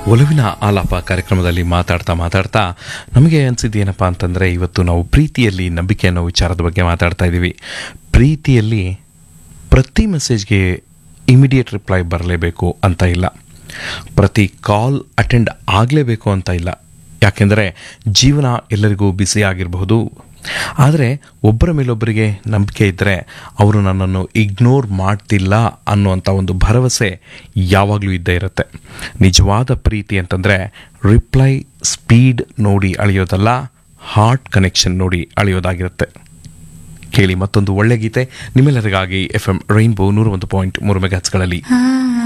ಒಲವಿನ ಆಲಾಪ ಕಾರ್ಯಕ್ರಮದಲ್ಲಿ ಮಾತಾಡ್ತಾ ಮಾತಾಡ್ತಾ ನಮಗೆ ಅನಿಸಿದ್ದು ಏನಪ್ಪ ಅಂತಂದರೆ ಇವತ್ತು ನಾವು ಪ್ರೀತಿಯಲ್ಲಿ ನಂಬಿಕೆ ಅನ್ನೋ ವಿಚಾರದ ಬಗ್ಗೆ ಮಾತಾಡ್ತಾ ಇದ್ದೀವಿ ಪ್ರೀತಿಯಲ್ಲಿ ಪ್ರತಿ ಮೆಸೇಜ್ಗೆ ಇಮಿಡಿಯೇಟ್ ರಿಪ್ಲೈ ಬರಲೇಬೇಕು ಅಂತ ಇಲ್ಲ ಪ್ರತಿ ಕಾಲ್ ಅಟೆಂಡ್ ಆಗಲೇಬೇಕು ಅಂತ ಇಲ್ಲ ಯಾಕೆಂದರೆ ಜೀವನ ಎಲ್ಲರಿಗೂ ಬ್ಯುಸಿ ಆಗಿರಬಹುದು ಆದರೆ ಒಬ್ಬರ ಮೇಲೊಬ್ಬರಿಗೆ ನಂಬಿಕೆ ಇದ್ದರೆ ಅವರು ನನ್ನನ್ನು ಇಗ್ನೋರ್ ಮಾಡ್ತಿಲ್ಲ ಅನ್ನುವಂಥ ಒಂದು ಭರವಸೆ ಯಾವಾಗಲೂ ಇದ್ದೇ ಇರುತ್ತೆ ನಿಜವಾದ ಪ್ರೀತಿ ಅಂತಂದರೆ ರಿಪ್ಲೈ ಸ್ಪೀಡ್ ನೋಡಿ ಅಳೆಯೋದಲ್ಲ ಹಾರ್ಟ್ ಕನೆಕ್ಷನ್ ನೋಡಿ ಅಳೆಯೋದಾಗಿರುತ್ತೆ ಕೇಳಿ ಮತ್ತೊಂದು ಒಳ್ಳೆ ಗೀತೆ ನಿಮ್ಮೆಲ್ಲರಿಗಾಗಿ ಎಫ್ ಎಂ ರೈನ್ಬೋ ನೂರ ಒಂದು ಪಾಯಿಂಟ್ ಮೂರು ಮೆಗಾಟ್ಸ್ಗಳಲ್ಲಿ